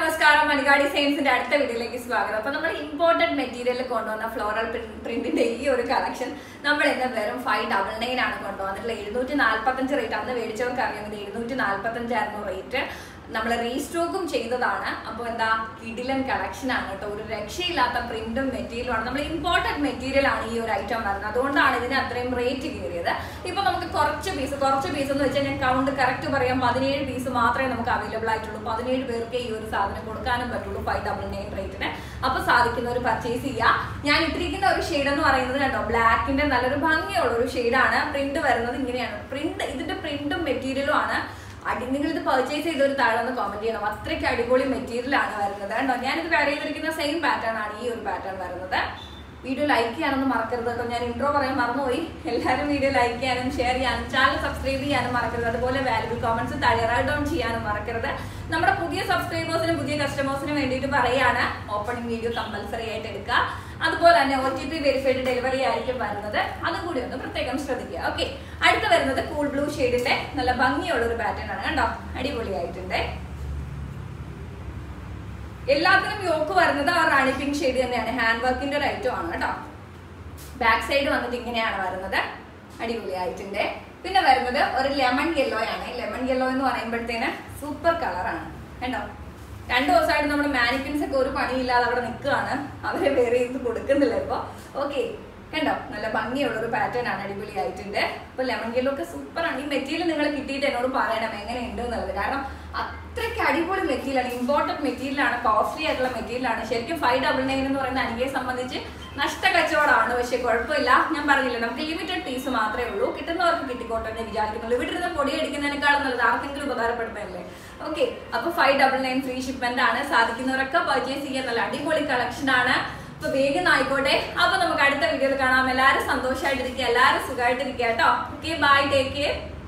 നമസ്കാരം മണികാടി സയൻസിന്റെ അടുത്ത വീഡിയോയിലേക്ക് സ്വാഗതം അപ്പൊ നമ്മൾ ഇമ്പോർട്ടന്റ് മെറ്റീരിയൽ കൊണ്ടുവന്ന ഫ്ലോറൽ പ്രിന്റിന്റെ ഈ ഒരു കളക്ഷൻ നമ്മൾ ഇന്ന് വെറും ഫൈവ് ഡബിൾ നയൻ ആണ് കൊണ്ടുവന്നിട്ടുള്ളത് എഴുന്നൂറ്റി നാല്പത്തഞ്ച് റേറ്റ് അന്ന് മേടിച്ചവർക്ക് അറിയാം ഇത് എഴുന്നൂറ്റി നാല്പത്തഞ്ചായിരുന്നു റേറ്റ് നമ്മൾ റീസ്റ്റോക്കും ചെയ്തതാണ് അപ്പോൾ എന്താ കിഡിലൻ കളക്ഷൻ ആണ് കേട്ടോ ഒരു രക്ഷയില്ലാത്ത പ്രിന്റും മെറ്റീരിയലും ആണ് നമ്മൾ ഇമ്പോർട്ടന്റ് മെറ്റീരിയൽ ആണ് ഈ ഒരു ഐറ്റം വരുന്നത് അതുകൊണ്ടാണ് ഇതിന് അത്രയും റേറ്റ് കയറിയത് ഇപ്പൊ നമുക്ക് കുറച്ച് പീസ് കുറച്ച് പീസ് എന്ന് വെച്ചാൽ ഞാൻ കൗണ്ട് കറക്റ്റ് പറയാം പതിനേഴ് പീസ് മാത്രമേ നമുക്ക് അവൈലബിൾ ആയിട്ടുള്ളൂ പതിനേഴ് പേർക്ക് ഈ ഒരു സാധനം കൊടുക്കാനും പറ്റുള്ളൂ ഫൈവ് ഡബിൾ നയൻ റേറ്റിന് അപ്പൊ സാധിക്കുന്നവർ പർച്ചേസ് ചെയ്യുക ഞാൻ ഇട്ടിരിക്കുന്ന ഒരു ഷെയ്ഡ് എന്ന് പറയുന്നത് കണ്ടോ ബ്ലാക്കിന്റെ നല്ലൊരു ഭംഗിയുള്ള ഒരു ഷെയ്ഡാണ് പ്രിന്റ് വരുന്നത് ഇങ്ങനെയാണ് പ്രിന്റ് ഇതിന്റെ പ്രിന്റും മെറ്റീരിയലും ആണ് അടി നിങ്ങൾ ഇത് പർച്ചേസ് ചെയ്ത ഒരു താഴെ ഒന്ന് കമന്റ് ചെയ്യണം അത്രയ്ക്ക് അടിപൊളി മെറ്റീരിയൽ ആണ് വരുന്നത് കണ്ടോ ഞാനിത് വെയർ ചെയ്തിരിക്കുന്ന സെയിം പാറ്റേൺ ആണ് ഈ ഒരു പാറ്റേൺ വരുന്നത് വീഡിയോ ലൈക്ക് ചെയ്യാനൊന്നും മറക്കരുത് കേട്ടോ ഞാൻ ഇൻട്രോ പറയാൻ മറന്നുപോയി എല്ലാവരും വീഡിയോ ലൈക്ക് ചെയ്യാനും ഷെയർ ചെയ്യാനും ചാനൽ സബ്സ്ക്രൈബ് ചെയ്യാനും മറക്കരുത് അതുപോലെ വാല്യുബിൾ കോമന്റ്സ് താഴെ റൈറ്റ് ഡൗൺ ചെയ്യാനും മറക്കരുത് നമ്മുടെ പുതിയ സബ്സ്ക്രൈബേഴ്സിനും പുതിയ കസ്റ്റമേഴ്സിനും വേണ്ടിയിട്ട് പറയാണ് ഓപ്പണിംഗ് വീഡിയോ കമ്പൽസറി ആയിട്ട് എടുക്കുക അതുപോലെ തന്നെ O T P verified delivery ആയിരിക്കും വരുന്നത് അതും കൂടി ഒന്ന് പ്രത്യേകം ശ്രദ്ധിക്കുക ഓക്കെ അടുത്ത് വരുന്നത് കൂൾ ബ്ലൂ ഷെയ്ഡിന്റെ നല്ല ഭംഗിയുള്ള ഒരു പാറ്റേൺ ആണ് കണ്ടോ അടിപൊളിയായിട്ടുണ്ട് എല്ലാത്തിനും യോക്ക് വരുന്നത് ആ റാണി പിങ്ക് ഷെയ്ഡ് തന്നെയാണ് ഹാൻഡ് വർക്കിന്റെ ഒരു ഐറ്റം ആണ് കേട്ടോ ബാക്ക് സൈഡ് വന്നിട്ട് ഇങ്ങനെയാണ് വരുന്നത് അടിപൊളിയായിട്ടുണ്ട് പിന്നെ വരുന്നത് ഒരു ലെമൺ യെല്ലോ ആണ് ലെമൺ യെല്ലോ എന്ന് പറയുമ്പോഴത്തേന് സൂപ്പർ കളറാണ് കണ്ടോ രണ്ടു ദിവസമായിട്ട് നമ്മുടെ മാനിക്കൻസ് ഒക്കെ ഒരു പണിയില്ലാതെ അവിടെ നിൽക്കുകയാണ് അവരെ വേറെ ഇത് കൊടുക്കുന്നില്ല ഇപ്പൊ ഓക്കെ കണ്ടോ നല്ല ഭംഗിയുള്ള ഒരു പാറ്റേൺ ആണ് അടിപൊളിയായിട്ടുണ്ട് അപ്പൊ ലെമൺ യെല്ലോ ഒക്കെ സൂപ്പർ ആണ് ഈ മെറ്റീരിയൽ നിങ്ങൾ കിട്ടിയിട്ട് എന്നോട് പറയണം എങ്ങനെയുണ്ട് എന്നുള്ളത് കാരണം അത്രയ്ക്ക് അടിപൊളി മെറ്റീരിയൽ ആണ് ഇമ്പോർട്ടന്റ് മെറ്റീരിയൽ ആണ് കോസ്റ്റ്ലി ആയിട്ടുള്ള മെറ്റീരിയൽ ആണ് ശരിക്കും ഫൈവ് ഡബിൾ നയൻ എന്ന് പറയുന്ന അനികയെ സംബന്ധിച്ച് നഷ്ട കച്ചവടമാണ് പക്ഷെ കുഴപ്പമില്ല ഞാൻ പറഞ്ഞില്ല നമുക്ക് ലിമിറ്റഡ് പീസ് മാത്രമേ ഉള്ളൂ കിട്ടുന്നവർക്ക് കിട്ടിക്കോട്ടെ എന്ന് വിചാരിക്കുന്നുള്ളൂ ഇവിടെ ഇരുന്ന് പൊടി അടിക്കുന്നതിനേക്കാളും നല്ലത് ആർക്കെങ്കിലും ഉപകാരപ്പെടുന്നതല്ലേ ഓക്കെ അപ്പൊ five double nine free shipment ആണ് സാധിക്കുന്നവരൊക്കെ പർച്ചേസ് ചെയ്യാൻ നല്ല അടിപൊളി കളക്ഷൻ ആണ് അപ്പൊ വേഗം ആയിക്കോട്ടെ അപ്പൊ നമുക്ക് അടുത്ത വീഡിയോയിൽ കാണാം എല്ലാവരും സന്തോഷമായിട്ടിരിക്കുക എല്ലാവരും സുഖമായിട്ടിരിക്കുക കേട്ടോ ഓക്കെ ബൈ ടേക്ക് കെയർ